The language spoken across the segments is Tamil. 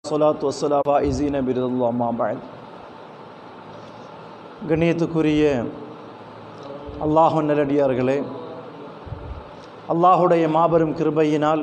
சொலாத்து வசலாவா இசீன பிருதுல்லா மாபாயல் கண்ணியத்துக்குரிய அல்லாஹு நல்லடியார்களே அல்லாஹுடைய மாபெரும் கிருபையினால்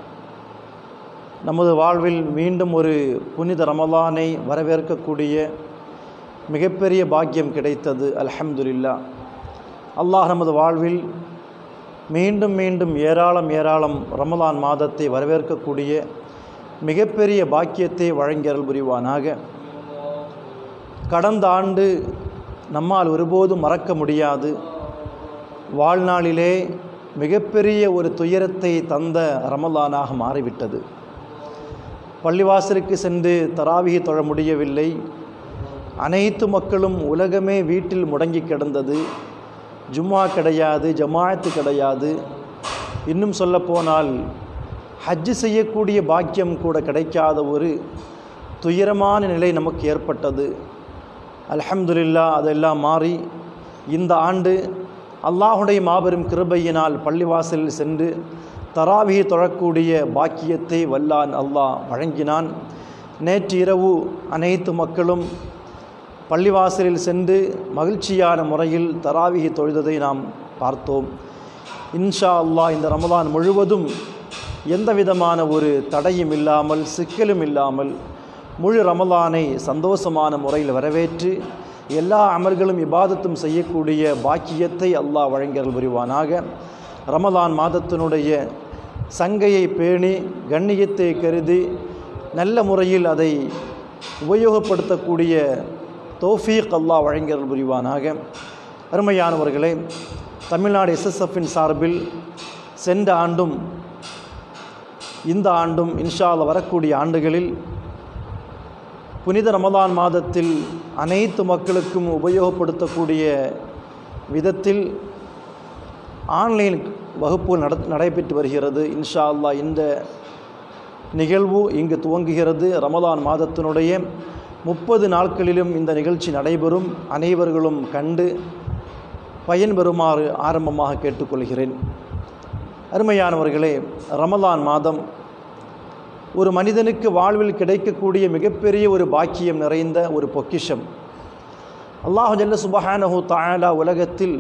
நமது வாழ்வில் மீண்டும் ஒரு புனித ரமலானை வரவேற்கக்கூடிய மிகப்பெரிய பாக்கியம் கிடைத்தது அல்ஹம்துலில்லா அல்லாஹ் நமது வாழ்வில் மீண்டும் மீண்டும் ஏராளம் ஏராளம் ரமலான் மாதத்தை வரவேற்கக்கூடிய மிகப்பெரிய பாக்கியத்தை வழங்கியல் புரிவானாக கடந்த ஆண்டு நம்மால் ஒருபோதும் மறக்க முடியாது வாழ்நாளிலே மிகப்பெரிய ஒரு துயரத்தை தந்த ரமலானாக மாறிவிட்டது பள்ளிவாசலுக்கு சென்று தராவிகை தொழ முடியவில்லை அனைத்து மக்களும் உலகமே வீட்டில் முடங்கி கிடந்தது ஜும்மா கிடையாது ஜமாயத்து கிடையாது இன்னும் சொல்லப்போனால் ஹஜ்ஜு செய்யக்கூடிய பாக்கியம் கூட கிடைக்காத ஒரு துயரமான நிலை நமக்கு ஏற்பட்டது அல்ஹம்துலில்லா அதெல்லாம் மாறி இந்த ஆண்டு அல்லாஹுடைய மாபெரும் கிருபையினால் பள்ளிவாசலில் சென்று தராவியை தொழக்கூடிய பாக்கியத்தை வல்லான் அல்லாஹ் வழங்கினான் நேற்று இரவு அனைத்து மக்களும் பள்ளிவாசலில் சென்று மகிழ்ச்சியான முறையில் தராவிகை தொழுததை நாம் பார்த்தோம் இன்ஷா அல்லாஹ் இந்த ரமலான் முழுவதும் எந்த விதமான ஒரு தடையும் இல்லாமல் சிக்கலும் இல்லாமல் முழு ரமலானை சந்தோஷமான முறையில் வரவேற்று எல்லா அமல்களும் இபாதத்தும் செய்யக்கூடிய பாக்கியத்தை அல்லாஹ் வழங்கல் புரிவானாக ரமலான் மாதத்தினுடைய சங்கையை பேணி கண்ணியத்தை கருதி நல்ல முறையில் அதை உபயோகப்படுத்தக்கூடிய தோஃபீக் அல்லாஹ் வழங்கல் புரிவானாக அருமையானவர்களே தமிழ்நாடு எஸ்எஸ்எஃப்பின் சார்பில் சென்ற ஆண்டும் இந்த ஆண்டும் இன்ஷால்ல வரக்கூடிய ஆண்டுகளில் புனித ரமதான் மாதத்தில் அனைத்து மக்களுக்கும் உபயோகப்படுத்தக்கூடிய விதத்தில் ஆன்லைன் வகுப்பு நட நடைபெற்று வருகிறது இன்ஷா அல்லா இந்த நிகழ்வு இங்கு துவங்குகிறது ரமதான் மாதத்தினுடைய முப்பது நாட்களிலும் இந்த நிகழ்ச்சி நடைபெறும் அனைவர்களும் கண்டு பயன்பெறுமாறு ஆரம்பமாக கேட்டுக்கொள்கிறேன் அருமையானவர்களே ரமலான் மாதம் ஒரு மனிதனுக்கு வாழ்வில் கிடைக்கக்கூடிய மிகப்பெரிய ஒரு பாக்கியம் நிறைந்த ஒரு பொக்கிஷம் அல்லாஹு ஜல்ல சுபஹானஹு தாலா உலகத்தில்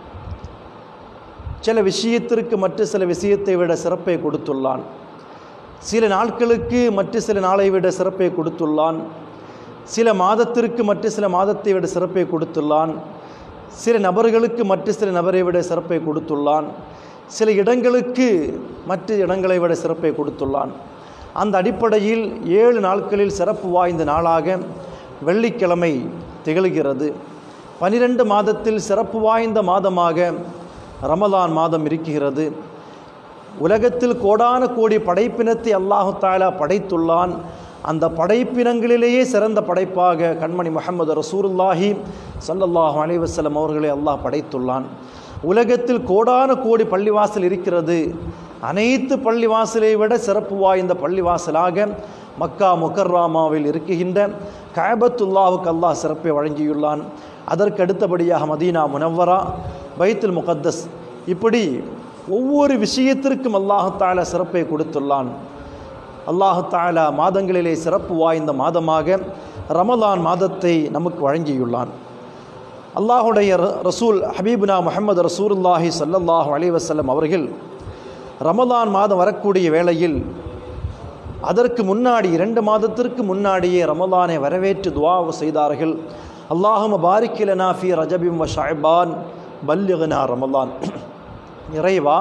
சில விஷயத்திற்கு மற்ற சில விஷயத்தை விட சிறப்பை கொடுத்துள்ளான் சில நாட்களுக்கு மற்ற சில நாளை விட சிறப்பை கொடுத்துள்ளான் சில மாதத்திற்கு மற்ற சில மாதத்தை விட சிறப்பை கொடுத்துள்ளான் சில நபர்களுக்கு மற்ற சில நபரை விட சிறப்பை கொடுத்துள்ளான் சில இடங்களுக்கு மற்ற இடங்களை விட சிறப்பை கொடுத்துள்ளான் அந்த அடிப்படையில் ஏழு நாட்களில் சிறப்பு வாய்ந்த நாளாக வெள்ளிக்கிழமை திகழ்கிறது பனிரெண்டு மாதத்தில் சிறப்பு வாய்ந்த மாதமாக ரமலான் மாதம் இருக்கிறது உலகத்தில் கோடான கோடி படைப்பினத்தை அல்லாஹு தாலா படைத்துள்ளான் அந்த படைப்பினங்களிலேயே சிறந்த படைப்பாக கண்மணி முகமது ரசூருல்லாஹி சல்லல்லாஹு அலைவசல்லம் அவர்களை அல்லாஹ் படைத்துள்ளான் உலகத்தில் கோடான கோடி பள்ளிவாசல் இருக்கிறது அனைத்து பள்ளிவாசலை விட சிறப்பு வாய்ந்த பள்ளிவாசலாக மக்கா முக்கர்ராமாவில் இருக்குகின்ற கயபத்துல்லாவுக்கு அல்லாஹ் சிறப்பை வழங்கியுள்ளான் அதற்கு அடுத்தபடியாக மதீனா முனவரா பைத்துல் முகத்தஸ் இப்படி ஒவ்வொரு விஷயத்திற்கும் அல்லாஹால சிறப்பை கொடுத்துள்ளான் அல்லாஹாலா மாதங்களிலே சிறப்பு வாய்ந்த மாதமாக ரமலான் மாதத்தை நமக்கு வழங்கியுள்ளான் அல்லாஹுடைய ரசூல் ஹபீபுனா முகமது ரசூலுல்லாஹி சல்லல்லாஹு அலைவசல்லம் அவர்கள் ரமலான் மாதம் வரக்கூடிய வேளையில் அதற்கு முன்னாடி இரண்டு மாதத்திற்கு முன்னாடியே ரமலானை வரவேற்று துவா செய்தார்கள் அல்லாஹும் பாரிக்கிலனா ஃபி ரஜபிம் வ ஷாய்பான் பல்யகனா ரமலான் இறைவா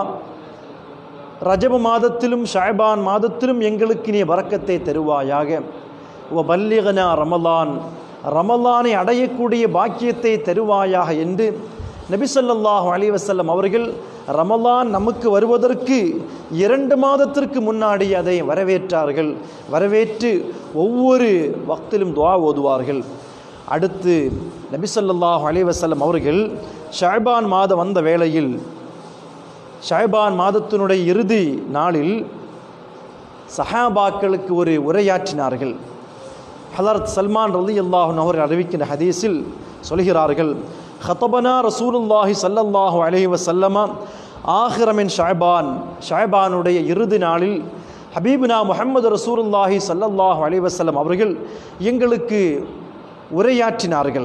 ரஜப மாதத்திலும் ஷாய்பான் மாதத்திலும் எங்களுக்கு நீ வரக்கத்தை தருவாயாக ஓ பல்லிகனா ரமலான் ரமலானை அடையக்கூடிய பாக்கியத்தை தருவாயாக என்று நபிசல்லாஹு அலிவசல்லம் அவர்கள் ரமலான் நமக்கு வருவதற்கு இரண்டு மாதத்திற்கு முன்னாடி அதை வரவேற்றார்கள் வரவேற்று ஒவ்வொரு வக்திலும் துவா ஓதுவார்கள் அடுத்து நபிசல்லாஹு அலிவசல்லம் அவர்கள் ஷாய்பான் மாதம் வந்த வேளையில் ஷாய்பான் மாதத்தினுடைய இறுதி நாளில் சஹாபாக்களுக்கு ஒரு உரையாற்றினார்கள் ஹலரத் சல்மான் ரலி அல்லாஹன் அவர்கள் அறிவிக்கின்ற ஹதீஸில் சொல்கிறார்கள் ஹத்தபனா ரசூலுல்லாஹி சல்லல்லாஹு அலைஹி வசல்லம ஆஹிரமின் ஷாய்பான் ஷாய்பானுடைய இறுதி நாளில் ஹபீபுனா முஹம்மது ரசூலுல்லாஹி ஸல்லல்லாஹு அலைஹி வஸல்லம் அவர்கள் எங்களுக்கு உரையாற்றினார்கள்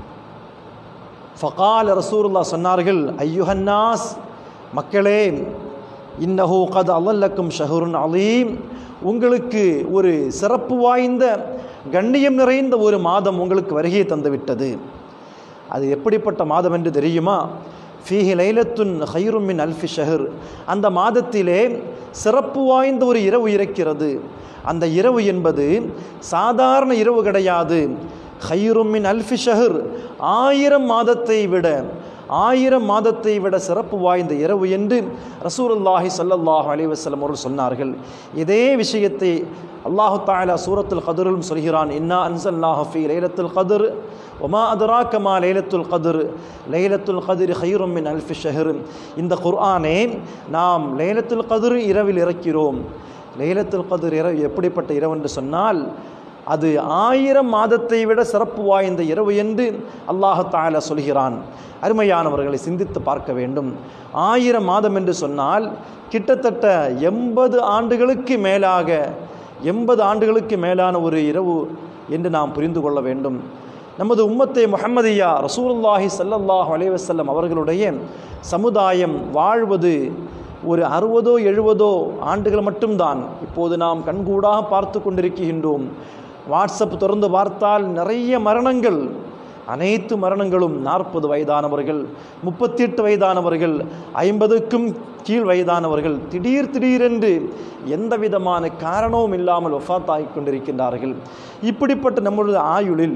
ஃபகால் ரசூலுல்லாஹ் சொன்னார்கள் ஐயுஹன்னாஸ் மக்களே இன்னஹு கத் அல்லக்கும் ஷஹருன் அலீம் உங்களுக்கு ஒரு சிறப்பு வாய்ந்த கண்ணியம் நிறைந்த ஒரு மாதம் உங்களுக்கு வருகை தந்துவிட்டது அது எப்படிப்பட்ட மாதம் என்று தெரியுமா ஃபீஹி லைலத்துன் ஹைரும் மின் அல்ஃபி ஷஹர் அந்த மாதத்திலே சிறப்பு வாய்ந்த ஒரு இரவு இருக்கிறது அந்த இரவு என்பது சாதாரண இரவு கிடையாது ஹைரும் மின் அல்ஃபி ஷஹர் ஆயிரம் மாதத்தை விட ஆயிரம் மாதத்தை விட சிறப்பு வாய்ந்த இரவு என்று ரசூலுல்லாஹி ஸல்லல்லாஹு அலைஹி வஸல்லம் அவர்கள் சொன்னார்கள் இதே விஷயத்தை அல்லாஹு தாலா சூரத்துல் கதரிலும் சொல்கிறான் இன்னா அன்சல்லாஹு ஃபீ லைலத்துல் கதர் ஒமா அதுராக்க மா லைலத்துல் கதிர் லைலத்துல் கதிர் ஹைரும் மின் அல்ஃபி ஷஹர் இந்த குர்ஆனை நாம் லைலத்துல் கதிர் இரவில் இறக்கிறோம் லைலத்துல் கதிர் இரவு எப்படிப்பட்ட இரவு என்று சொன்னால் அது ஆயிரம் மாதத்தை விட சிறப்பு வாய்ந்த இரவு என்று அல்லாஹு தாலா சொல்கிறான் அருமையானவர்களை சிந்தித்து பார்க்க வேண்டும் ஆயிரம் மாதம் என்று சொன்னால் கிட்டத்தட்ட எண்பது ஆண்டுகளுக்கு மேலாக எண்பது ஆண்டுகளுக்கு மேலான ஒரு இரவு என்று நாம் புரிந்து கொள்ள வேண்டும் நமது உம்மத்தை முஹம்மதியா ரசூலுல்லாஹி ஸல்லல்லாஹு அலைஹி வஸல்லம் அவர்களுடைய சமுதாயம் வாழ்வது ஒரு அறுபதோ எழுபதோ ஆண்டுகள் மட்டும்தான் இப்போது நாம் கண்கூடாக பார்த்து கொண்டிருக்கின்றோம் வாட்ஸ்அப் திறந்து பார்த்தால் நிறைய மரணங்கள் அனைத்து மரணங்களும் நாற்பது வயதானவர்கள் முப்பத்தி எட்டு வயதானவர்கள் ஐம்பதுக்கும் கீழ் வயதானவர்கள் திடீர் திடீரென்று எந்த விதமான காரணமும் இல்லாமல் ஒஃபாத்தாகிக் கொண்டிருக்கின்றார்கள் இப்படிப்பட்ட நம்முடைய ஆயுளில்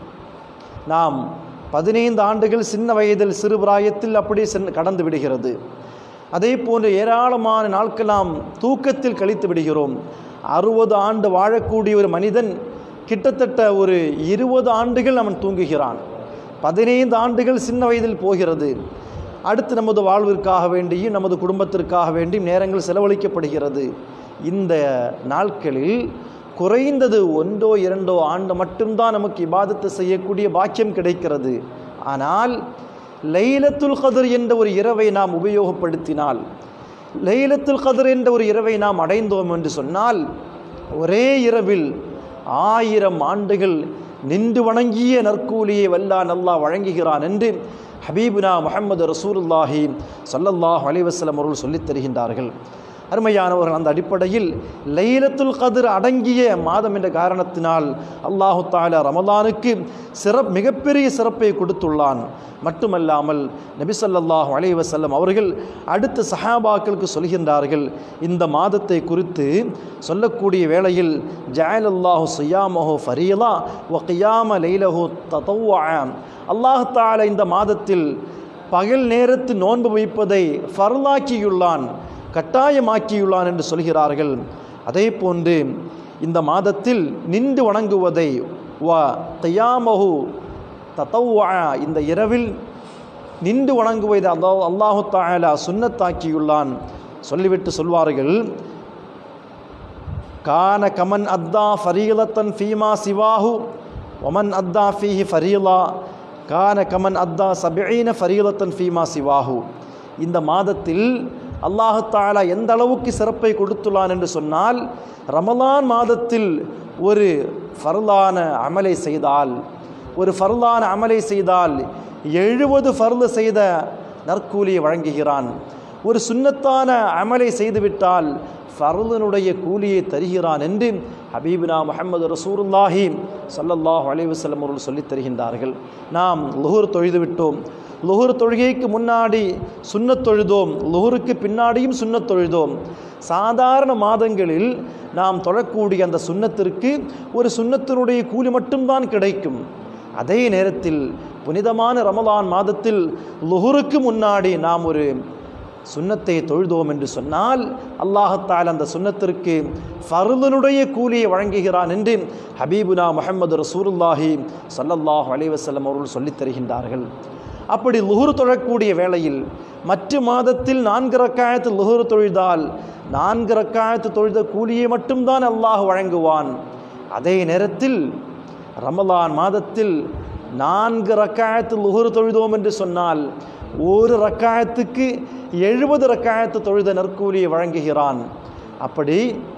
நாம் பதினைந்து ஆண்டுகள் சின்ன வயதில் சிறு பிராயத்தில் அப்படியே சென்று கடந்து விடுகிறது அதே போன்று ஏராளமான நாட்கள் நாம் தூக்கத்தில் கழித்து விடுகிறோம் அறுபது ஆண்டு வாழக்கூடிய ஒரு மனிதன் கிட்டத்தட்ட ஒரு இருபது ஆண்டுகள் அவன் தூங்குகிறான் பதினைந்து ஆண்டுகள் சின்ன வயதில் போகிறது அடுத்து நமது வாழ்விற்காக வேண்டியும் நமது குடும்பத்திற்காக வேண்டியும் நேரங்கள் செலவழிக்கப்படுகிறது இந்த நாட்களில் குறைந்தது ஒன்றோ இரண்டோ ஆண்டு மட்டும்தான் நமக்கு இபாதத்து செய்யக்கூடிய பாக்கியம் கிடைக்கிறது ஆனால் லைலத்துல் கதர் என்ற ஒரு இரவை நாம் உபயோகப்படுத்தினால் லைலத்துல் கதர் என்ற ஒரு இரவை நாம் அடைந்தோம் என்று சொன்னால் ஒரே இரவில் ஆயிரம் ஆண்டுகள் நின்று வணங்கிய நற்கூலியை வல்லான் அல்லாஹ் வழங்குகிறான் என்று ஹபீபுனா முஹம்மது ரசூலுல்லாஹி ஸல்லல்லாஹு அலைஹி வஸல்லம் அவர்கள் சொல்லித் தருகின்றார்கள் அருமையானவர்கள் அந்த அடிப்படையில் லைலத்துல் கதிர் அடங்கிய மாதம் என்ற காரணத்தினால் அல்லாஹு தாலா ரமலானுக்கு சிறப் மிகப்பெரிய சிறப்பை கொடுத்துள்ளான் மட்டுமல்லாமல் நபி ஸல்லல்லாஹு அலைஹி வஸல்லம் அவர்கள் அடுத்த சஹாபாக்களுக்கு சொல்கின்றார்கள் இந்த மாதத்தை குறித்து சொல்லக்கூடிய வேளையில் ஜாயல் அல்லாஹு சுயாமஹு ஃபரீலா வ கியாம லைலஹு ததவ்வா அல்லாஹ் தாலா இந்த மாதத்தில் பகல் நேரத்து நோன்பு வைப்பதை ஃபர்லாக்கியுள்ளான் கட்டாயமாக்கியுள்ளான் என்று சொல்கிறார்கள் அதே போன்று இந்த மாதத்தில் நின்று வணங்குவதை வ கையாமஹு தத்தவ்வா இந்த இரவில் நின்று வணங்குவதை அல்லாஹ் அல்லாஹு தாலா சுன்னத்தாக்கியுள்ளான் சொல்லிவிட்டு சொல்வார்கள் கான கமன் அத்தா ஃபரீலத்தன் ஃபீமா சிவாஹு ஒமன் அத்தா ஃபீஹி ஃபரீலா கான கமன் அத்தா சபீன ஃபரீலத்தன் ஃபீமா சிவாஹு இந்த மாதத்தில் அல்லாஹு தாலா எந்த அளவுக்கு சிறப்பை கொடுத்துள்ளான் என்று சொன்னால் ரமலான் மாதத்தில் ஒரு ஃபர்லான அமலை செய்தால் ஒரு ஃபர்லான அமலை செய்தால் எழுபது ஃபர்லு செய்த நற்கூலியை வழங்குகிறான் ஒரு சுன்னத்தான அமலை செய்துவிட்டால் ஃபர்லனுடைய கூலியை தருகிறான் என்று ஹபீபினா முஹம்மது ரசூருல்லாஹி ஸல்லல்லாஹு அலைஹி வஸல்லம் அவர்கள் சொல்லித் தருகின்றார்கள் நாம் லுஹூர் தொழுது விட்டோம் லுஹுர் தொழுகைக்கு முன்னாடி சுன்னத் தொழுதோம் லுஹுருக்கு பின்னாடியும் சுன்னத் தொழுதோம் சாதாரண மாதங்களில் நாம் தொழக்கூடிய அந்த சுன்னத்திற்கு ஒரு சுன்னத்தினுடைய கூலி மட்டும்தான் கிடைக்கும் அதே நேரத்தில் புனிதமான ரமலான் மாதத்தில் லுஹுருக்கு முன்னாடி நாம் ஒரு சுன்னத்தை தொழுதோம் என்று சொன்னால் அல்லாஹத்தால் அந்த சுன்னத்திற்கு ஃபர்தனுடைய கூலியை வழங்குகிறான் என்று ஹபீபுனா முஹம்மது ரசூலுல்லாஹி ஸல்லல்லாஹு அலைஹி வஸல்லம் அவர்கள் சொல்லித் தருகின்றார்கள் அப்படி லுஹுர் தொழக்கூடிய வேளையில் மற்ற மாதத்தில் நான்கு ரக்காயத்து லுஹுர் தொழுதால் நான்கு ரக்காயத்து தொழுத கூலியை மட்டும்தான் அல்லாஹ் வழங்குவான் அதே நேரத்தில் ரமலான் மாதத்தில் நான்கு ரக்காயத்து லுஹுர் தொழுதோம் என்று சொன்னால் ஒரு ரக்காயத்துக்கு எழுபது ரக்காயத்து தொழுத நற்கூலியை வழங்குகிறான் அப்படி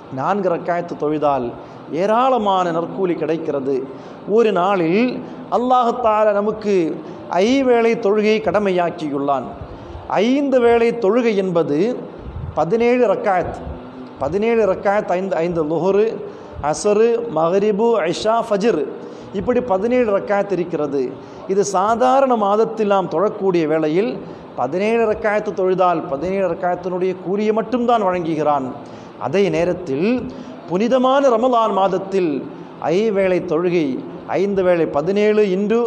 நான்கு ரக்காயத்து தொழுதால் ஏராளமான நற்கூலி கிடைக்கிறது ஒரு நாளில் அல்லாஹத்தால நமக்கு ஐவேளை தொழுகையை கடமையாக்கியுள்ளான் ஐந்து வேளை தொழுகை என்பது பதினேழு ரக்காயத் பதினேழு ரக்காயத் ஐந்து ஐந்து லுஹரு அசரு மகரிபு ஐஷா ஃபஜ்ர் இப்படி பதினேழு ரக்காயத் இருக்கிறது இது சாதாரண மாதத்தில் நாம் தொழக்கூடிய வேளையில் பதினேழு ரக்காயத்து தொழுதால் பதினேழு ரக்காயத்தினுடைய கூலியை மட்டும்தான் வழங்குகிறான் அதே நேரத்தில் புனிதமான ரமலான் மாதத்தில் ஐவேளை தொழுகை ஐந்து வேளை பதினேழு இன்று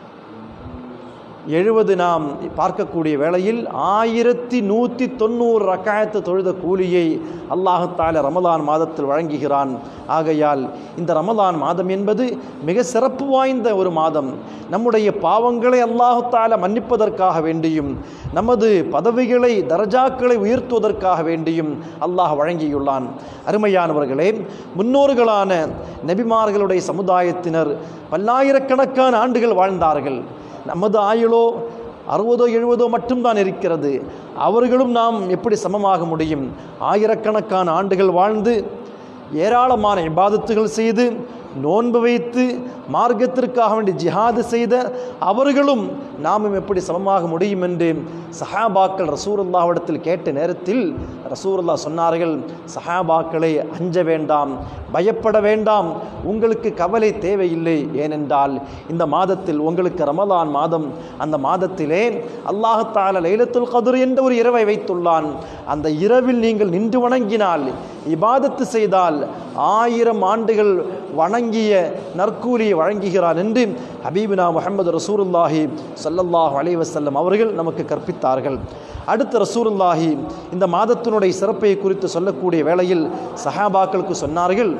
எழுபது நாம் பார்க்கக்கூடிய வேளையில் ஆயிரத்தி நூற்றி தொண்ணூறு ரக்காயத்து தொழுத கூலியை அல்லாஹத்தால ரமலான் மாதத்தில் வழங்குகிறான் ஆகையால் இந்த ரமலான் மாதம் என்பது மிக சிறப்பு வாய்ந்த ஒரு மாதம் நம்முடைய பாவங்களை அல்லாஹத்தால மன்னிப்பதற்காக வேண்டியும் நமது பதவிகளை தரஜாக்களை உயர்த்துவதற்காக வேண்டியும் அல்லாஹ் வழங்கியுள்ளான் அருமையானவர்களே முன்னோர்களான நபிமார்களுடைய சமுதாயத்தினர் பல்லாயிரக்கணக்கான ஆண்டுகள் வாழ்ந்தார்கள் நமது ஆயுளோ அறுபதோ எழுபதோ மட்டும்தான் இருக்கிறது அவர்களும் நாம் எப்படி சமமாக முடியும் ஆயிரக்கணக்கான ஆண்டுகள் வாழ்ந்து ஏராளமான இபாதத்துகள் செய்து நோன்பு வைத்து மார்க்கத்திற்காக வேண்டி ஜிஹாது செய்த அவர்களும் நாமும் எப்படி சமமாக முடியும் என்று சஹாபாக்கள் ரசூருல்லாவிடத்தில் கேட்ட நேரத்தில் ரசூருல்லா சொன்னார்கள் சஹாபாக்களை அஞ்ச வேண்டாம் பயப்பட வேண்டாம் உங்களுக்கு கவலை தேவையில்லை ஏனென்றால் இந்த மாதத்தில் உங்களுக்கு ரமலான் மாதம் அந்த மாதத்திலே அல்லாஹத்தால லைலத்துல் கதுர் என்ற ஒரு இரவை வைத்துள்ளான் அந்த இரவில் நீங்கள் நின்று வணங்கினால் இபாதத்து செய்தால் ஆயிரம் ஆண்டுகள் வணங்கிய நற்கூலியை வழங்குகிறான் என்று ஹபீபினா முஹம்மது ரசூருல்லாஹி ஸல்லல்லாஹு அலைஹி வஸல்லம் அவர்கள் நமக்கு கற்பித்தார்கள் அடுத்து ரசூலுல்லாஹி இந்த மாதத்தினுடைய சிறப்பை குறித்து சொல்லக்கூடிய வேளையில் சஹாபாக்களுக்கு சொன்னார்கள்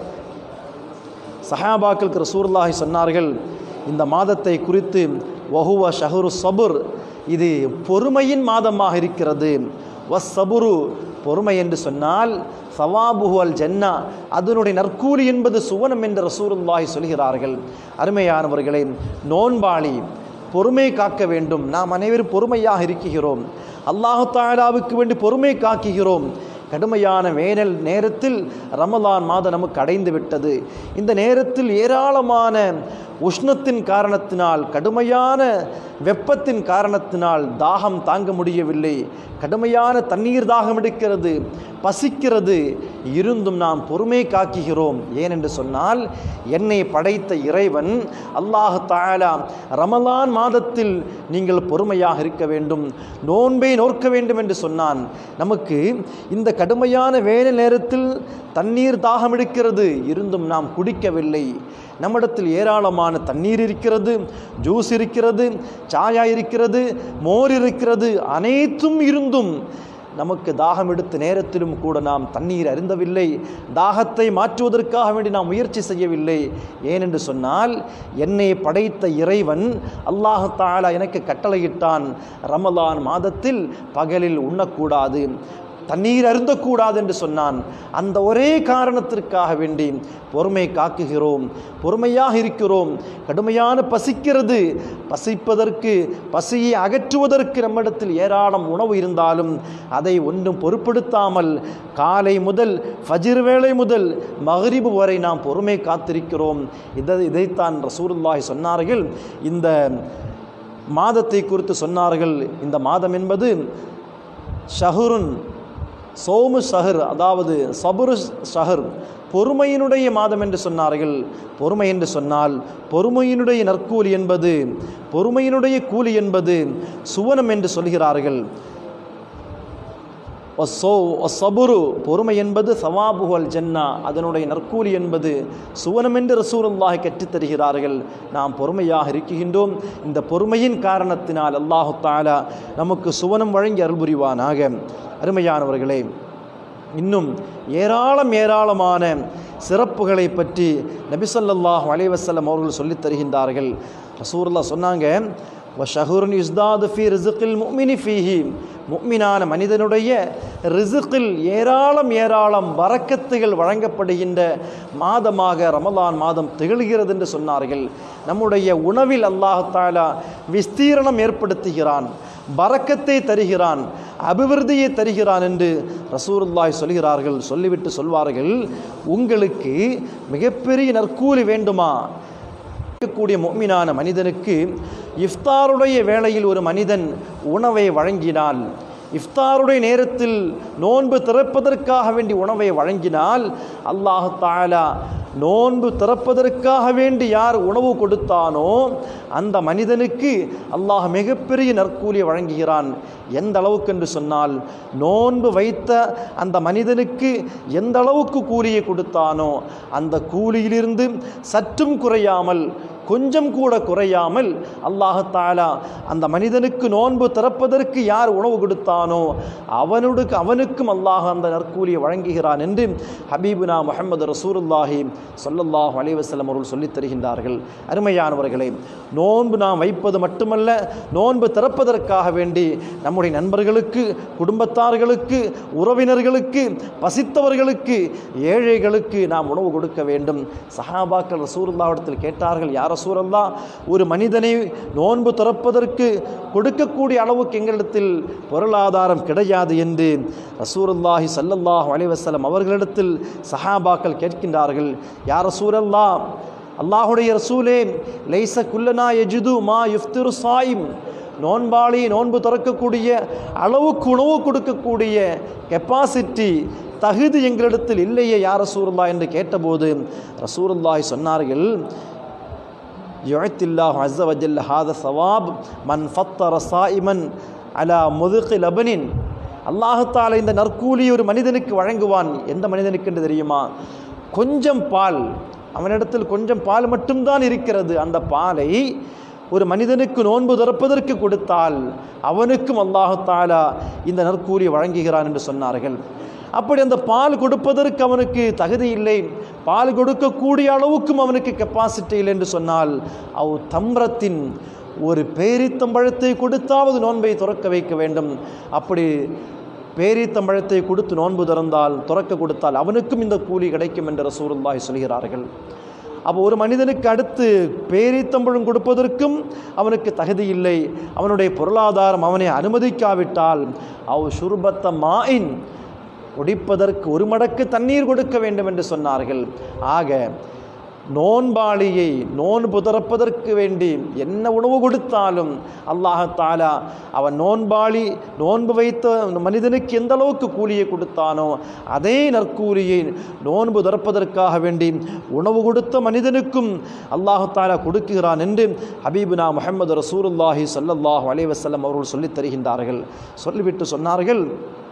சஹாபாக்களுக்கு ரசூலுல்லாஹி சொன்னார்கள் இந்த மாதத்தை குறித்து வஹுவ ஷஹரு சபுர் இது பொறுமையின் மாதமாக இருக்கிறது வஸ் சபுரு பொறுமை என்று சொன்னால் சவாபுஹு அல் ஜன்னா அதனுடைய நற்கூலி என்பது சுவனம் என்று ரசூலுல்லாஹி சொல்கிறார்கள் அருமையானவர்களே நோன்பாளி பொறுமை காக்க வேண்டும் நாம் அனைவரும் பொறுமையாக இருக்கிறோம் அல்லாஹு தாலாவுக்கு வேண்டி பொறுமை காக்குகிறோம் கடுமையான வேனல் நேரத்தில் ரமலான் மாதம் நமக்கு அடைந்து விட்டது இந்த நேரத்தில் ஏராளமான உஷ்ணத்தின் காரணத்தினால் கடுமையான வெப்பத்தின் காரணத்தினால் தாகம் தாங்க முடியவில்லை கடுமையான தண்ணீர் தாகம் எடுக்கிறது பசிக்கிறது இருந்தும் நாம் பொறுமை காக்குகிறோம் ஏனென்று சொன்னால் என்னை படைத்த இறைவன் அல்லாஹ் தாலா ரமலான் மாதத்தில் நீங்கள் பொறுமையாக இருக்க வேண்டும் நோன்பை நோக்க வேண்டும் என்று சொன்னான் நமக்கு இந்த கடுமையான வேலை நேரத்தில் தண்ணீர் தாகம் எடுக்கிறது இருந்தும் நாம் குடிக்கவில்லை நம்மிடத்தில் ஏராளமான தண்ணீர் இருக்கிறது ஜூஸ் இருக்கிறது சாயா இருக்கிறது மோர் இருக்கிறது அனைத்தும் இருந்தும் நமக்கு தாகம் எடுத்த நேரத்திலும் கூட நாம் தண்ணீர் அறிந்தவில்லை தாகத்தை மாற்றுவதற்காக வேண்டி நாம் முயற்சி செய்யவில்லை ஏனென்று சொன்னால் என்னை படைத்த இறைவன் அல்லாஹ் தாலா எனக்கு கட்டளையிட்டான் ரமலான் மாதத்தில் பகலில் உண்ணக்கூடாது தண்ணீர் அருந்தக்கூடாது என்று சொன்னான் அந்த ஒரே காரணத்திற்காக வேண்டி பொறுமை காக்குகிறோம் பொறுமையாக இருக்கிறோம் கடுமையான பசிக்கிறது பசிப்பதற்கு பசியை அகற்றுவதற்கு நம்மிடத்தில் ஏராளம் உணவு இருந்தாலும் அதை ஒன்றும் பொருட்படுத்தாமல் காலை முதல் ஃபஜிர் வேளை முதல் மகரிபு வரை நாம் பொறுமை காத்திருக்கிறோம் இதை இதைத்தான் ரசூலுல்லாஹி சொன்னார்கள் இந்த மாதத்தை குறித்து சொன்னார்கள் இந்த மாதம் என்பது ஷஹுருன் சோமு ஷஹர் அதாவது சபுரு ஷஹர் பொறுமையினுடைய மாதம் என்று சொன்னார்கள் பொறுமை என்று சொன்னால் பொறுமையினுடைய நற்கூலி என்பது பொறுமையினுடைய கூலி என்பது சுவனம் என்று சொல்கிறார்கள் ஒசோ ஒசபுரு பொறுமை என்பது சவாபுகல் ஜன்னா அதனுடைய நற்கூலி என்பது சுவனம் என்று ரசூலுல்லாஹி கற்றுத் தருகிறார்கள் நாம் பொறுமையாக இருக்கின்றோம் இந்த பொறுமையின் காரணத்தினால் அல்லாஹு தாலா நமக்கு சுவனம் வழங்கி அருள் புரிவானாக அருமையானவர்களே இன்னும் ஏராளம் ஏராளமான சிறப்புகளை பற்றி நபிசல்லாஹ் அலைவசல்லம் அவர்கள் சொல்லித் தருகின்றார்கள் ரசூர்லா சொன்னாங்க வஷஹுருன் யுஸ்தாது ஃபி ரிசுக்கில் முக்மினி ஃபீஹி முக்மினான மனிதனுடைய ரிசுக்கில் ஏராளம் ஏராளம் வரக்கத்துகள் வழங்கப்படுகின்ற மாதமாக ரமலான் மாதம் திகழ்கிறது என்று சொன்னார்கள் நம்முடைய உணவில் அல்லாஹாலா விஸ்தீரணம் ஏற்படுத்துகிறான் பறக்கத்தை தருகிறான் அபிவிருத்தியை தருகிறான் என்று ரசூலுல்லாஹி சொல்கிறார்கள் சொல்லிவிட்டு சொல்வார்கள் உங்களுக்கு மிகப்பெரிய நற்கூலி வேண்டுமா இருக்கக்கூடிய மொமினான மனிதனுக்கு இஃப்தாருடைய வேளையில் ஒரு மனிதன் உணவை வழங்கினால் இஃப்தாருடைய நேரத்தில் நோன்பு திறப்பதற்காக வேண்டி உணவை வழங்கினால் அல்லாஹ் தாலா நோன்பு திறப்பதற்காக வேண்டி யார் உணவு கொடுத்தானோ அந்த மனிதனுக்கு அல்லாஹ் மிகப்பெரிய நற்கூலியை வழங்குகிறான் எந்த அளவுக்கு என்று சொன்னால் நோன்பு வைத்த அந்த மனிதனுக்கு எந்த அளவுக்கு கூலியை கொடுத்தானோ அந்த கூலியிலிருந்து சற்றும் குறையாமல் கொஞ்சம் கூட குறையாமல் அல்லாஹத்தாலா அந்த மனிதனுக்கு நோன்பு திறப்பதற்கு யார் உணவு கொடுத்தானோ அவனுக்கு அவனுக்கும் அல்லாஹ் அந்த நற்கூலியை வழங்குகிறான் என்று ஹபீபுனா முஹம்மது ரசூலுல்லாஹி சொல்லல்லாஹு அலைவசல்லம் அவர்கள் சொல்லித் தருகின்றார்கள் அருமையானவர்களே நோன்பு நாம் வைப்பது மட்டுமல்ல நோன்பு திறப்பதற்காக வேண்டி நம்முடைய நண்பர்களுக்கு குடும்பத்தார்களுக்கு உறவினர்களுக்கு பசித்தவர்களுக்கு ஏழைகளுக்கு நாம் உணவு கொடுக்க வேண்டும் சஹாபாக்கள் ரசூலுல்லாவிடத்தில் கேட்டார்கள் யார் ரசூலல்லா ஒரு மனிதனை நோன்பு திறப்பதற்கு கொடுக்கக்கூடிய அளவுக்கு எங்களிடத்தில் பொருளாதாரம் கிடையாது என்று ரசூலுல்லாஹி ஸல்லல்லாஹு அலைஹி வஸல்லம் அவர்களிடத்தில் சஹாபாக்கள் கேட்கின்றார்கள் யார் ரசூலல்லா அல்லாஹுடைய ரசூலே லைச குல்லனா எஜுது மா யுஃப்திரு சாயிம் நோன்பாளி நோன்பு திறக்கக்கூடிய அளவுக்கு உணவு கொடுக்கக்கூடிய கெப்பாசிட்டி தகுதி எங்களிடத்தில் இல்லையே யார் ரசூருல்லா என்று கேட்டபோது ரசூருல்லாஹி சொன்னார்கள் யுஅத்தில்லாஹு அஸ்ஸ வஜல்ல ஹாத சவாப் மன் ஃபத்தர சாயிமன் அலா முதுகி லபனின் அல்லாஹுத்தால இந்த நற்கூலி ஒரு மனிதனுக்கு வழங்குவான் எந்த மனிதனுக்கு என்று தெரியுமா கொஞ்சம் பால் அவனிடத்தில் கொஞ்சம் பால் மட்டும்தான் இருக்கிறது அந்த பாலை ஒரு மனிதனுக்கு நோன்பு திறப்பதற்கு கொடுத்தால் அவனுக்கும் அல்லாஹுத்தாலா இந்த நற்கூலி வழங்குகிறான் என்று சொன்னார்கள் அப்படி அந்த பால் கொடுப்பதற்கு அவனுக்கு தகுதி இல்லை பால் கொடுக்கக்கூடிய அளவுக்கும் அவனுக்கு கெப்பாசிட்டி இல்லை என்று சொன்னால் அவ் தம்ரத்தின் ஒரு பேரித்தம்பழத்தை கொடுத்தாவது நோன்பை துறக்க வைக்க வேண்டும் அப்படி பேரித்தம்பழத்தை கொடுத்து நோன்பு திறந்தால் துறக்க கொடுத்தால் அவனுக்கும் இந்த கூலி கிடைக்கும் என்று ரசூலுல்லாஹி சொல்கிறார்கள் அப்போ ஒரு மனிதனுக்கு அடுத்து பேரித்தம்பழம் கொடுப்பதற்கும் அவனுக்கு தகுதி இல்லை அவனுடைய பொருளாதாரம் அவனை அனுமதிக்காவிட்டால் அவ் சுர்பத்த மாயின் குடிப்பதற்கு ஒரு மடக்கு தண்ணீர் கொடுக்க வேண்டும் என்று சொன்னார்கள் ஆக நோன்பாளியை நோன்பு திறப்பதற்கு வேண்டி என்ன உணவு கொடுத்தாலும் அல்லாஹத்தாலா அவன் நோன்பாளி நோன்பு வைத்த மனிதனுக்கு எந்த அளவுக்கு கூலியை கொடுத்தானோ அதே நற்கூலியை நோன்பு திறப்பதற்காக வேண்டி உணவு கொடுத்த மனிதனுக்கும் அல்லாஹத்தாலா கொடுக்குகிறான் என்று ஹபீபுனா முஹம்மது ரசூலுல்லாஹி ஸல்லல்லாஹு அலைஹி வஸல்லம் அவர்கள் சொல்லித் தருகின்றார்கள் சொல்லிவிட்டு சொன்னார்கள்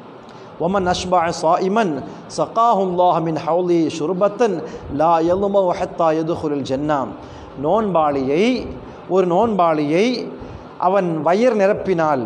ومن أشبع صائما سقاه الله من حوله شربة لا يظمأ حتى يدخل الجنة நோன்பாளியை ஒரு நோன்பாளியை அவன் வயிறு நிரப்பினால்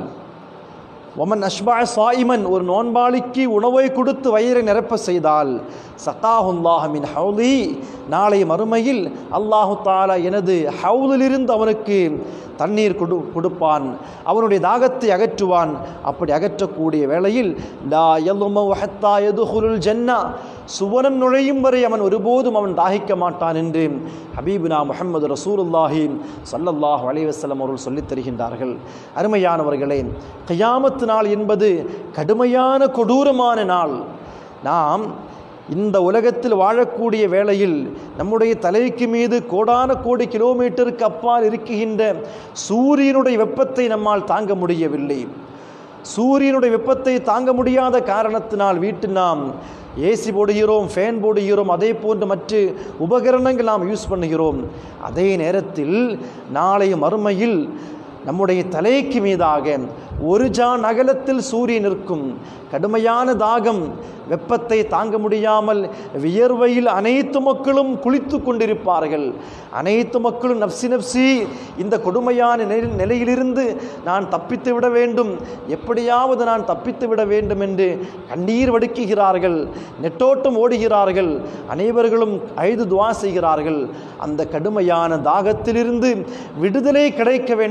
ஒமன் அஷ்பா சாயிமன் ஒரு நோன்பாளிக்கு உணவை கொடுத்து வயிறை நிரப்ப செய்தால் சத்தாஹுல்லாஹ் மின் ஹவுலி நாளை மறுமையில் அல்லாஹு தாலா எனது ஹவுலிலிருந்து அவனுக்கு தண்ணீர் கொடு கொடுப்பான் அவனுடைய தாகத்தை அகற்றுவான் அப்படி அகற்றக்கூடிய வேளையில் லா யலுமஹத்தா எதுகுலுல் ஜன்னா சுவனம் நுழையும் வரை அவன் ஒருபோதும் அவன் தாகிக்க மாட்டான் என்று ஹபீபுனா முஹம்மது ரசூலுல்லாஹி ஸல்லல்லாஹு அலைஹி வஸல்லம் அவர்கள் சொல்லித் தருகின்றார்கள் அருமையானவர்களே கியாமத்து நாள் என்பது கடுமையான கொடூரமான நாள் நாம் இந்த உலகத்தில் வாழக்கூடிய வேளையில் நம்முடைய தலைக்கு மீது கோடான கோடி கிலோமீட்டருக்கு அப்பால் இருக்குகின்ற சூரியனுடைய வெப்பத்தை நம்மால் தாங்க முடியவில்லை சூரியனுடைய வெப்பத்தை தாங்க முடியாத காரணத்தினால் வீட்டில் நாம் ஏசி போடுகிறோம் ஃபேன் போடுகிறோம் அதே போன்று மற்ற உபகரணங்கள் நாம் யூஸ் பண்ணுகிறோம் அதே நேரத்தில் நாளை மறுமையில் நம்முடைய தலைக்கு மீதாக ஒரு ஜான் அகலத்தில் சூரியன் நிற்கும் கடுமையான தாகம் வெப்பத்தை தாங்க முடியாமல் வியர்வையில் அனைத்து மக்களும் குளித்து கொண்டிருப்பார்கள் அனைத்து மக்களும் நப்சி நப்சி இந்த கொடுமையான நிலை நிலையிலிருந்து நான் தப்பித்து விட வேண்டும் எப்படியாவது நான் தப்பித்து விட வேண்டும் என்று கண்ணீர் வடுக்குகிறார்கள் நெட்டோட்டம் ஓடுகிறார்கள் அனைவர்களும் ஐது துவா செய்கிறார்கள் அந்த கடுமையான தாகத்திலிருந்து விடுதலை கிடைக்க வேண்டும் என்று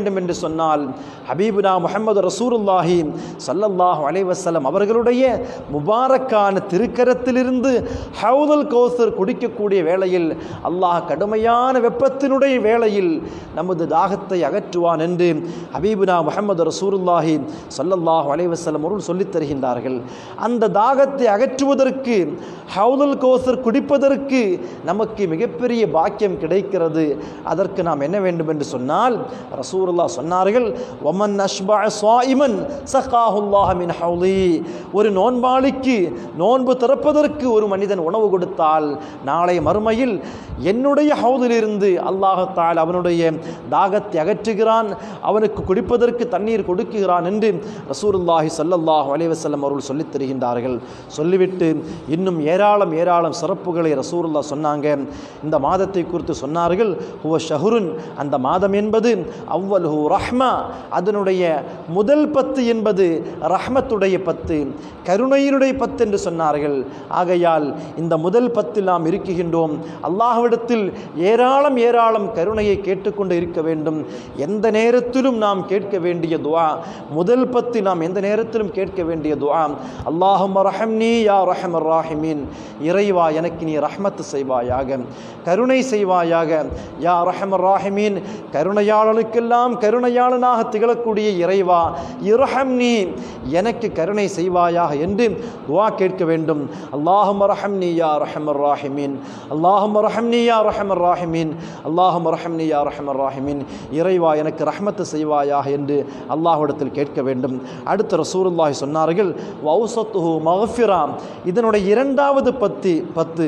சொன்னால் ஹபீபுனா முஹம்மது ரசூலுல்லாஹி ஸல்லல்லாஹு அலைஹி வஸல்லம் அவர்களுடைய முபாரக்கான திருக்கரத்திலிருந்து ஹவுதல் கௌசர் குடிக்கக்கூடிய வேளையில் அல்லாஹ் கடுமையான வெப்பத்தினுடைய வேளையில் நமது தாகத்தை அகற்றுவான் என்று ஹபீபுனா முஹம்மது ரசூலுல்லாஹி ஸல்லல்லாஹு அலைஹி வஸல்லம் அவர்கள் சொல்லித் தருகின்றார்கள் அந்த தாகத்தை அகற்றுவதற்கு ஹவுதல் கௌசர் குடிப்பதற்கு நமக்கு மிகப்பெரிய பாக்கியம் கிடைக்கிறது அதற்கு நாம் என்ன வேண்டும் என்று சொன்னால் ரசூலுல்லாஹ் சொன்னார்கள் ஒமன் அஷ்பா ஸ்வாயிமன் சகாஹுல்லாஹ மின் ஹவுலி ஒரு நோன்பாளிக்கு நோன்பு திறப்பதற்கு ஒரு மனிதன் உணவு கொடுத்தால் நாளை மறுமையில் என்னுடைய ஹவுதிலிருந்து அல்லாஹத்தால் அவனுடைய தாகத்தை அகற்றுகிறான் அவனுக்கு குடிப்பதற்கு தண்ணீர் கொடுக்குகிறான் என்று ரசூலுல்லாஹி ஸல்லல்லாஹு அலைஹி வஸல்லம் அவர்கள் சொல்லித் தருகின்றார்கள் சொல்லிவிட்டு இன்னும் ஏராளம் ஏராளம் சிறப்புகளை ரசூலுல்லாஹ் சொன்னாங்க இந்த மாதத்தை குறித்து சொன்னார்கள் ஹுவ ஷஹுருன் அந்த மாதம் என்பது அவ்வல்ஹு ரஹ்மா அதனுடைய முதல் பத்து என்பது ரஹ்மத்துடைய பத்து கருணையினுடைய பத்து என்று சொன்னார்கள் ஆகையால் இந்த முதல் பத்தில் நாம் இருக்குகின்றோம் அல்லாஹ்விடத்தில் ஏராளம் ஏராளம் கருணையை கேட்டுக்கொண்டு இருக்க வேண்டும் எந்த நேரத்திலும் நாம் கேட்க வேண்டிய துஆ முதல் பத்து நாம் எந்த நேரத்திலும் கேட்க வேண்டிய துஆ அல்லாஹும் ரஹம்னி யா ரஹமர் ராஹிமீன் இறைவா எனக்கு நீ ரஹ்மத்து செய்வாயாக கருணை செய்வாயாக யா ரஹமர் ராஹிமீன் கருணையாளனுக்கெல்லாம் கருணையாளனாக திகழக்கூடிய இறைவா இரஹம்னி எனக்கு கருணை செய்வாயாக என்று துஆ கேட்க வேண்டும் அல்லாஹும் ரஹம்னி யா ரஹமர் ராஹிமீன் அல்லாஹும் ரஹம்னி யா ரஹமர் ராஹிமீன் அல்லாஹும் ரஹம்னி யா ரஹமர் ராஹிமீன் இறைவா எனக்கு ரஹ்மத்து செய்வாயாக என்று அல்லாஹ்விடத்தில் கேட்க வேண்டும் அடுத்த ரசூலுல்லாஹி சொன்னார்கள் வௌசத்துஹு மகஃபிரா இதனுடைய இரண்டாவது பத்து பத்து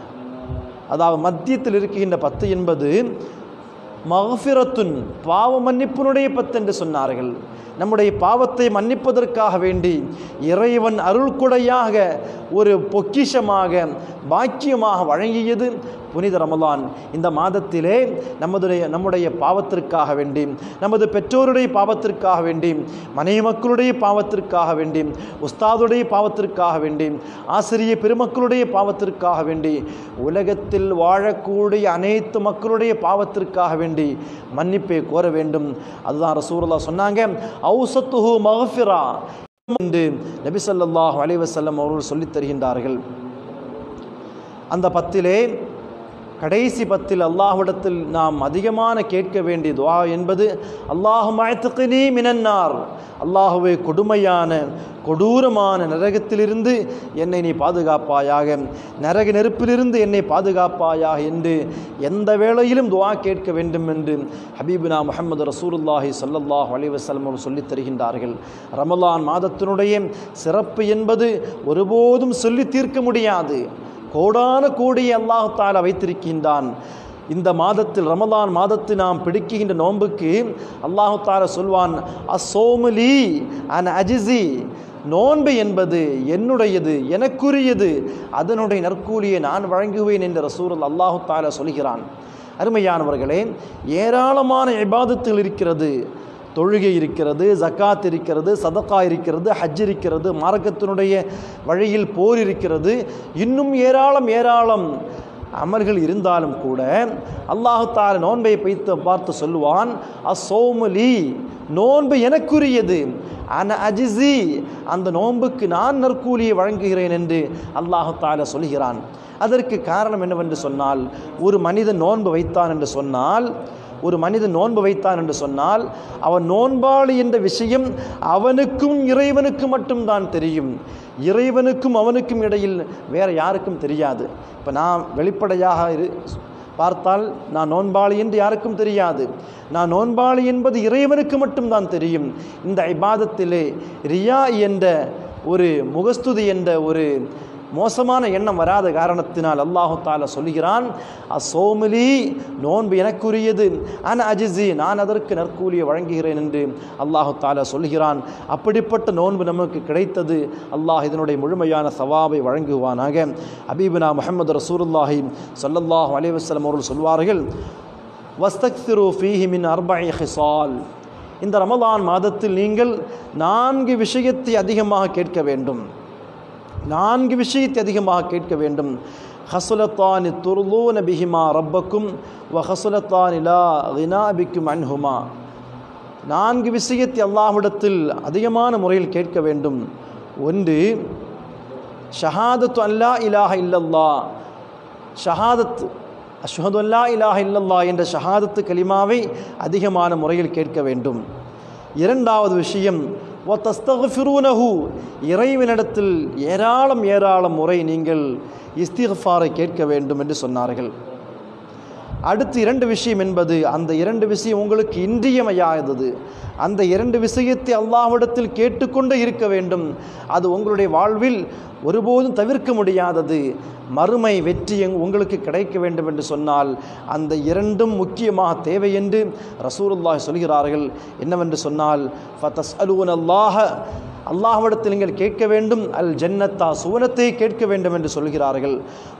அதாவது மத்தியத்தில் இருக்கின்ற பத்து என்பது மகஃபிரத்துன் பாவ மன்னிப்பினுடைய பத்து என்று சொன்னார்கள் நம்முடைய பாவத்தை மன்னிப்பதற்காக வேண்டி இறைவன் அருள்கொடையாக ஒரு பொக்கிஷமாக பாக்கியமாக வழங்கியது புனித ரமலான் இந்த மாதத்திலே நமதுடைய நம்முடைய பாவத்திற்காக வேண்டி நமது பெற்றோருடைய பாவத்திற்காக வேண்டி மனைவி மக்களுடைய பாவத்திற்காக வேண்டி உஸ்தாதுடைய பாவத்திற்காக வேண்டி ஆசிரிய பெருமக்களுடைய பாவத்திற்காக வேண்டி உலகத்தில் வாழக்கூடிய அனைத்து மக்களுடைய பாவத்திற்காக வேண்டி மன்னிப்பை கோர வேண்டும் அதுதான் ரசூலுல்லா சொன்னாங்க ஔசத்துஹு மகஃபிரா என்று நபி ஸல்லல்லாஹு அலைஹி வஸல்லம் அவர்கள் சொல்லித் தருகின்றார்கள் அந்த பத்திலே கடைசி பத்தில் அல்லாஹ்விடத்தில் நாம் அதிகமான கேட்க வேண்டிய துவா என்பது அல்லாஹு மயத்துக்கினி மினன்னார் அல்லாஹுவே கொடுமையான கொடூரமான நரகத்திலிருந்து என்னை நீ பாதுகாப்பாயாக நரக நெருப்பிலிருந்து என்னை பாதுகாப்பாயாக என்று எந்த வேளையிலும் துவா கேட்க வேண்டும் என்று ஹபீபுனா முஹம்மது ரசூலுல்லாஹி ஸல்லல்லாஹு அலைஹி வஸல்லம் அவர்கள் சொல்லித் தருகின்றார்கள் ரமலான் மாதத்தினுடைய சிறப்பு என்பது ஒருபோதும் சொல்லி தீர்க்க முடியாது கோடான கோடி அல்லாஹ் தாலா வைத்திருக்கின்றான் இந்த மாதத்தில் ரமலான் மாதத்தில் நாம் பிடிக்குகின்ற நோன்புக்கு அல்லாஹு தாலா சொல்வான் அசோமலி அன் அஜிசி நோன்பு என்பது என்னுடையது எனக்குரியது அதனுடைய நற்கூலியை நான் வழங்குவேன் என்று ரசூல் அல்லாஹு தாலா சொல்கிறான் அருமையானவர்களே ஏராளமான இபாதத்துகள் இருக்கிறது தொழுகை இருக்கிறது ஜக்காத் இருக்கிறது சதக்கா இருக்கிறது ஹஜ் இருக்கிறது மார்க்கத்தினுடைய வழியில் போர் இருக்கிறது இன்னும் ஏராளம் ஏராளம் அமல்கள் இருந்தாலும் கூட அல்லாஹு தால நோன்பை வைத்து பார்த்து சொல்லுவான் அசோமலி நோன்பு எனக்குரியது அன அஜிசி அந்த நோன்புக்கு நான் நற்கூலியை வழங்குகிறேன் என்று அல்லாஹு தால சொல்கிறான் அதற்கு காரணம் என்னவென்று சொன்னால் ஒரு மனிதன் நோன்பு வைத்தான் என்று சொன்னால் ஒரு மனிதன் நோன்பு வைத்தான் என்று சொன்னால் அவன் நோன்பாளி என்ற விஷயம் அவனுக்கும் இறைவனுக்கும் மட்டும்தான் தெரியும் இறைவனுக்கும் அவனுக்கும் இடையில் வேற யாருக்கும் தெரியாது இப்போ நான் வெளிப்படையாக இரு பார்த்தால் நான் நோன்பாளி என்று யாருக்கும் தெரியாது நான் நோன்பாளி என்பது இறைவனுக்கு மட்டும்தான் தெரியும் இந்த இபாதத்திலே ரியா என்ற ஒரு முகஸ்துதி என்ற ஒரு மோசமான எண்ணம் வராத காரணத்தினால் அல்லாஹு தாலா சொல்கிறான் அசோமலி நோன்பு எனக்குரியது அன் அஜிசி நான் அதற்கு நற்கூலியை வழங்குகிறேன் என்று அல்லாஹு தாலா சொல்கிறான் அப்படிப்பட்ட நோன்பு நமக்கு கிடைத்தது அல்லாஹ் இதனுடைய முழுமையான சவாபை வழங்குவானாக அபீபனா முஹம்மது ரசூலுல்லாஹி ஸல்லல்லாஹு அலைஹி வஸல்லம் அவர்கள் சொல்வார்கள் வஸ்தக்சிரு ஃபீஹி மின் அர்பஇ ஹிசால் இந்த ரமலான் மாதத்தில் நீங்கள் நான்கு விஷயத்தை அதிகமாக கேட்க வேண்டும் நான்கு விஷயத்தை அதிகமாக கேட்க வேண்டும் ஹசுலத்தானி துர்லூன பிஹிமா ரப்பக்கும் வ ஹசுலத்தானி லா கினாபிக்கும் அன்ஹுமா நான்கு விஷயத்தை அல்லாஹ்விடத்தில் அதிகமான முறையில் கேட்க வேண்டும் ஒன்று ஷஹாதத்து அல்லா இலாஹ இல்லல்லா ஷஹாதத் அஷ்ஹது அல்லா இலாஹ இல்லல்லா என்ற ஷஹாதத்து கலிமாவை அதிகமான முறையில் கேட்க வேண்டும் இரண்டாவது விஷயம் வ தஸ்தகுஃபிரூனஹு இறைவனிடத்தில் ஏராளம் ஏராளம் முறை நீங்கள் இஸ்திஃபாரை கேட்க வேண்டும் என்று சொன்னார்கள் அடுத்து இரண்டு விஷயம் என்பது அந்த இரண்டு விஷயம் உங்களுக்கு இன்றியமையாதது அந்த இரண்டு விஷயத்தை அல்லாஹ்விடத்தில் கேட்டுக்கொண்டே இருக்க வேண்டும் அது உங்களுடைய வாழ்வில் ஒருபோதும் தவிர்க்க முடியாதது மறுமை வெற்றி எங் உங்களுக்கு கிடைக்க வேண்டும் என்று சொன்னால் அந்த இரண்டும் முக்கியமாக தேவை என்று ரசூலுல்லாஹ் சொல்கிறார்கள் என்னவென்று சொன்னால் ஃபதஸ் அலூன் அல்லாஹ அல்லாஹ்விடத்தில் நீங்கள் கேட்க வேண்டும் அல் ஜன்னத்தா சுவனத்தை கேட்க வேண்டும் என்று சொல்கிறார்கள்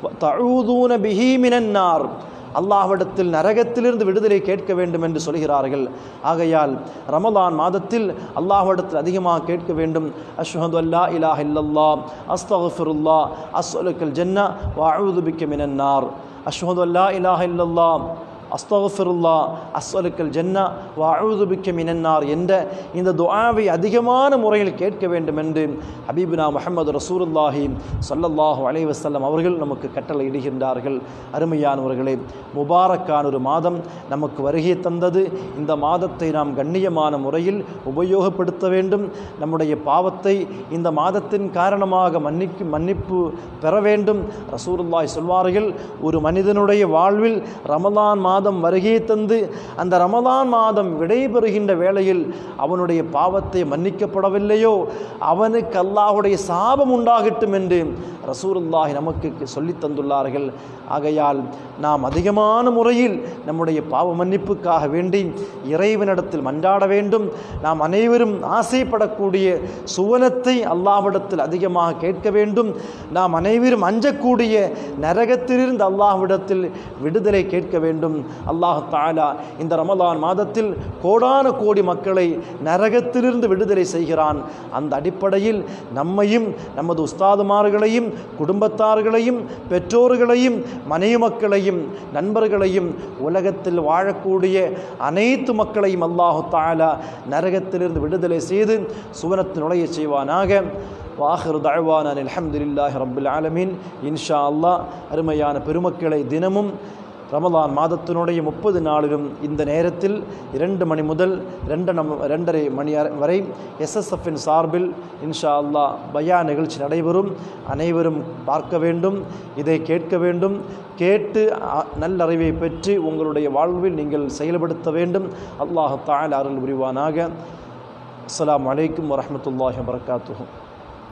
தழுதூன பிஹீமினார் அல்லாஹ்விடத்தில் நரகத்திலிருந்து விடுதலை கேட்க வேண்டும் என்று சொல்கிறார்கள் ஆகையால் ரமலான் மாதத்தில் அல்லாஹ்விடத்தில் அதிகமாக கேட்க வேண்டும் அஷ்ஹது அல்லா இலாஹ இல்லல்லா அஸ்தகுஃபிருல்லா அஸ்வலுக்கல் ஜன்னா வஅஊது பிக்க மினன்னார் அஷ்ஹது அல்லா இலாஹ இல்லல்லா அஸ்தகுஃபிருல்லா அஸ்வலுக்கல் ஜன்னா வஅஊது பிக்க மினன்னார் என்ற இந்த துஆவை அதிகமான முறையில் கேட்க வேண்டும் என்று ஹபீபினா முஹம்மது ரசூலுல்லாஹி ஸல்லல்லாஹு அலைஹி வஸல்லம் அவர்கள் நமக்கு கட்டளை இடுகின்றார்கள் அருமையானவர்களே முபாரக்கான ஒரு மாதம் நமக்கு வருகை தந்தது இந்த மாதத்தை நாம் கண்ணியமான முறையில் உபயோகப்படுத்த வேண்டும் நம்முடைய பாவத்தை இந்த மாதத்தின் காரணமாக மன்னிக்கு மன்னிப்பு பெற வேண்டும் ரசூலுல்லாஹி சொல்வார்கள் ஒரு மனிதனுடைய வாழ்வில் ரமலான் மாதம் வருகை தந்து அந்த ரமலான் மாதம் விடைபெறுகின்ற வேளையில் அவனுடைய பாவத்தை மன்னிக்கப்படவில்லையோ அவனுக்கு அல்லாஹுடைய சாபம் உண்டாகட்டும் என்று ரசூலுல்லாஹி நமக்கு சொல்லித் தந்துள்ளார்கள் ஆகையால் நாம் அதிகமான முறையில் நம்முடைய பாவ மன்னிப்புக்காக வேண்டி இறைவனிடத்தில் மன்றாட வேண்டும் நாம் அனைவரும் ஆசைப்படக்கூடிய சுவனத்தை அல்லாஹ்விடத்தில் அதிகமாக கேட்க வேண்டும் நாம் அனைவரும் அஞ்சக்கூடிய நரகத்திலிருந்து அல்லாஹ்விடத்தில் விடுதலை கேட்க வேண்டும் அல்லாஹ் தாலா இந்த ரமலான் மாதத்தில் கோடான கோடி மக்களை நரகத்திலிருந்து விடுதலை செய்கிறான் அந்த அடிப்படையில் நம்மையும் நமது உஸ்தாதுமார்களையும் குடும்பத்தார்களையும் பெற்றோர்களையும் மனைவி மக்களையும் நண்பர்களையும் உலகத்தில் வாழக்கூடிய அனைத்து மக்களையும் அல்லாஹு தாலா நரகத்திலிருந்து விடுதலை செய்து சுவனத்தில் நுழைய செய்வானாக வாஹிரு தழ்வானான் அல்ஹம்துலில்லாஹி ரப்பில் ஆலமீன் இன்ஷா அல்லாஹ் அருமையான பெருமக்களை தினமும் ரமலான் மாதத்தினுடைய முப்பது நாளிலும் இந்த நேரத்தில் இரண்டு மணி முதல் ரெண்டு நம் ரெண்டரை மணி அர- வரை எஸ்எஸ்எஃப்பின் சார்பில் இன்ஷா அல்லாஹ் பயா நிகழ்ச்சி நடைபெறும் அனைவரும் பார்க்க வேண்டும் இதை கேட்க வேண்டும் கேட்டு அ- நல்லறிவை பெற்று உங்களுடைய வாழ்வில் நீங்கள் செயல்படுத்த வேண்டும் அல்லாஹ் தாயல் அருள் புரிவானாக அஸ்ஸலாமு அலைக்கும் வரஹ்மத்துல்லாஹி வபரகாத்துஹு